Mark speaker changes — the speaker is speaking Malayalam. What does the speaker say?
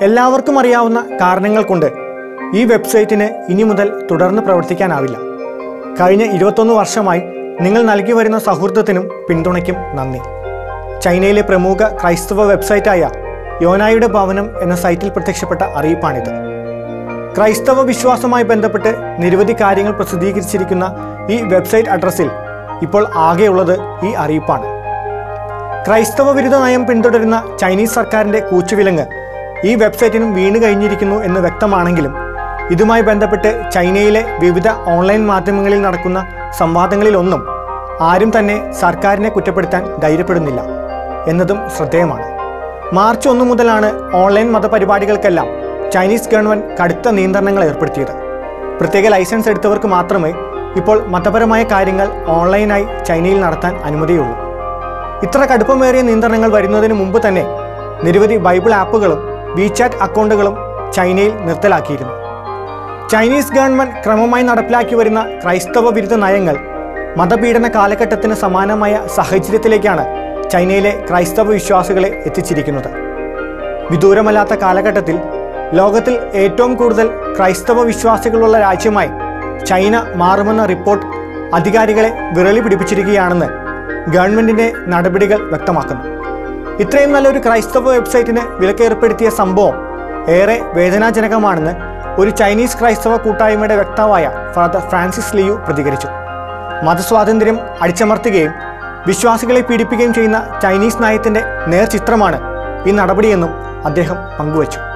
Speaker 1: എല്ലാവർക്കും അറിയാവുന്ന കാരണങ്ങൾ കൊണ്ട് ഈ വെബ്സൈറ്റിന് ഇനി മുതൽ തുടർന്ന് പ്രവർത്തിക്കാനാവില്ല കഴിഞ്ഞ ഇരുപത്തൊന്ന് വർഷമായി നിങ്ങൾ നൽകി വരുന്ന സൗഹൃദത്തിനും പിന്തുണയ്ക്കും നന്ദി ചൈനയിലെ പ്രമുഖ ക്രൈസ്തവ വെബ്സൈറ്റായ യോനായുടെ ഭവനം എന്ന സൈറ്റിൽ പ്രത്യക്ഷപ്പെട്ട അറിയിപ്പാണിത് ക്രൈസ്തവ വിശ്വാസവുമായി ബന്ധപ്പെട്ട് നിരവധി കാര്യങ്ങൾ പ്രസിദ്ധീകരിച്ചിരിക്കുന്ന ഈ വെബ്സൈറ്റ് അഡ്രസ്സിൽ ഇപ്പോൾ ആകെയുള്ളത് ഈ അറിയിപ്പാണ് ക്രൈസ്തവ വിരുദ്ധ നയം പിന്തുടരുന്ന ചൈനീസ് സർക്കാരിന്റെ കൂച്ചുവിലങ്ങ് ഈ വെബ്സൈറ്റിനും വീണ് കഴിഞ്ഞിരിക്കുന്നു എന്ന് വ്യക്തമാണെങ്കിലും ഇതുമായി ബന്ധപ്പെട്ട് ചൈനയിലെ വിവിധ ഓൺലൈൻ മാധ്യമങ്ങളിൽ നടക്കുന്ന സംവാദങ്ങളിലൊന്നും ആരും തന്നെ സർക്കാരിനെ കുറ്റപ്പെടുത്താൻ ധൈര്യപ്പെടുന്നില്ല എന്നതും ശ്രദ്ധേയമാണ് മാർച്ച് ഒന്ന് മുതലാണ് ഓൺലൈൻ മതപരിപാടികൾക്കെല്ലാം ചൈനീസ് ഗവൺമെന്റ് കടുത്ത നിയന്ത്രണങ്ങൾ ഏർപ്പെടുത്തിയത് പ്രത്യേക ലൈസൻസ് എടുത്തവർക്ക് മാത്രമേ ഇപ്പോൾ മതപരമായ കാര്യങ്ങൾ ഓൺലൈനായി ചൈനയിൽ നടത്താൻ അനുമതിയുള്ളൂ ഇത്ര കടുപ്പമേറിയ നിയന്ത്രണങ്ങൾ വരുന്നതിന് മുമ്പ് തന്നെ നിരവധി ബൈബിൾ ആപ്പുകളും വിചാറ്റ് അക്കൗണ്ടുകളും ചൈനയിൽ നിർത്തലാക്കിയിരുന്നു ചൈനീസ് ഗവൺമെന്റ് ക്രമമായി നടപ്പിലാക്കി വരുന്ന ക്രൈസ്തവ വിരുദ്ധ നയങ്ങൾ മതപീഡന കാലഘട്ടത്തിന് സമാനമായ സാഹചര്യത്തിലേക്കാണ് ചൈനയിലെ ക്രൈസ്തവ വിശ്വാസികളെ എത്തിച്ചിരിക്കുന്നത് വിദൂരമല്ലാത്ത കാലഘട്ടത്തിൽ ലോകത്തിൽ ഏറ്റവും കൂടുതൽ ക്രൈസ്തവ വിശ്വാസികളുള്ള രാജ്യമായി ചൈന മാറുമെന്ന റിപ്പോർട്ട് അധികാരികളെ വിറളി പിടിപ്പിച്ചിരിക്കുകയാണെന്ന് ഗവൺമെന്റിന്റെ നടപടികൾ വ്യക്തമാക്കുന്നു ഇത്രയും നല്ലൊരു ക്രൈസ്തവ വെബ്സൈറ്റിന് വിലക്കേർപ്പെടുത്തിയ സംഭവം ഏറെ വേദനാജനകമാണെന്ന് ഒരു ചൈനീസ് ക്രൈസ്തവ കൂട്ടായ്മയുടെ വക്താവായ ഫാദർ ഫ്രാൻസിസ് ലിയു പ്രതികരിച്ചു മതസ്വാതന്ത്ര്യം അടിച്ചമർത്തുകയും വിശ്വാസികളെ പീഡിപ്പിക്കുകയും ചെയ്യുന്ന ചൈനീസ് നയത്തിന്റെ നേർചിത്രമാണ് ഈ നടപടിയെന്നും അദ്ദേഹം പങ്കുവച്ചു